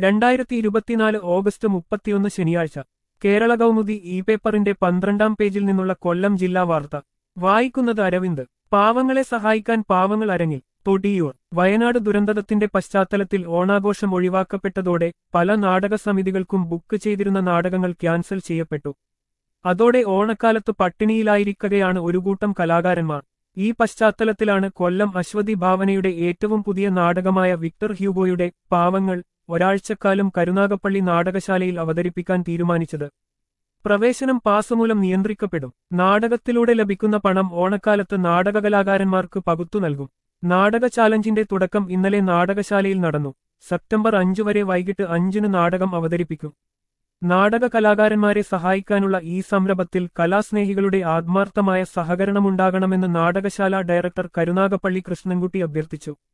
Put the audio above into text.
രണ്ടായിരത്തി ഇരുപത്തിനാല് ഓഗസ്റ്റ് മുപ്പത്തിയൊന്ന് ശനിയാഴ്ച കേരള കൗമുദി ഇ പേപ്പറിന്റെ പന്ത്രണ്ടാം പേജിൽ നിന്നുള്ള കൊല്ലം ജില്ലാ വാർത്ത വായിക്കുന്നത് അരവിന്ദ് പാവങ്ങളെ സഹായിക്കാൻ പാവങ്ങൾ അരങ്ങിൽ തൊടിയൂർ വയനാട് ദുരന്തത്തിന്റെ പശ്ചാത്തലത്തിൽ ഓണാഘോഷം ഒഴിവാക്കപ്പെട്ടതോടെ പല നാടക സമിതികൾക്കും ബുക്ക് ചെയ്തിരുന്ന നാടകങ്ങൾ ക്യാൻസൽ ചെയ്യപ്പെട്ടു അതോടെ ഓണക്കാലത്ത് പട്ടിണിയിലായിരിക്കുകയാണ് ഒരു കൂട്ടം കലാകാരന്മാർ ഈ പശ്ചാത്തലത്തിലാണ് കൊല്ലം അശ്വതി ഭാവനയുടെ ഏറ്റവും പുതിയ നാടകമായ വിക്ടർ ഹ്യൂഗോയുടെ പാവങ്ങൾ ഒരാഴ്ചക്കാലം കരുനാഗപ്പള്ളി നാടകശാലയിൽ അവതരിപ്പിക്കാൻ തീരുമാനിച്ചത് പ്രവേശനം പാസ് മൂലം നിയന്ത്രിക്കപ്പെടും നാടകത്തിലൂടെ ലഭിക്കുന്ന പണം ഓണക്കാലത്ത് നാടക കലാകാരന്മാർക്ക് പകുത്തു നൽകും നാടക ചാലഞ്ചിന്റെ തുടക്കം ഇന്നലെ നാടകശാലയിൽ നടന്നു സെപ്റ്റംബർ അഞ്ചു വരെ വൈകിട്ട് അഞ്ചിന് നാടകം അവതരിപ്പിക്കും നാടക കലാകാരന്മാരെ സഹായിക്കാനുള്ള ഈ സംരംഭത്തിൽ കലാസ്നേഹികളുടെ ആത്മാർത്ഥമായ സഹകരണമുണ്ടാകണമെന്ന് നാടകശാല ഡയറക്ടർ കരുനാഗപ്പള്ളി കൃഷ്ണൻകുട്ടി അഭ്യർത്ഥിച്ചു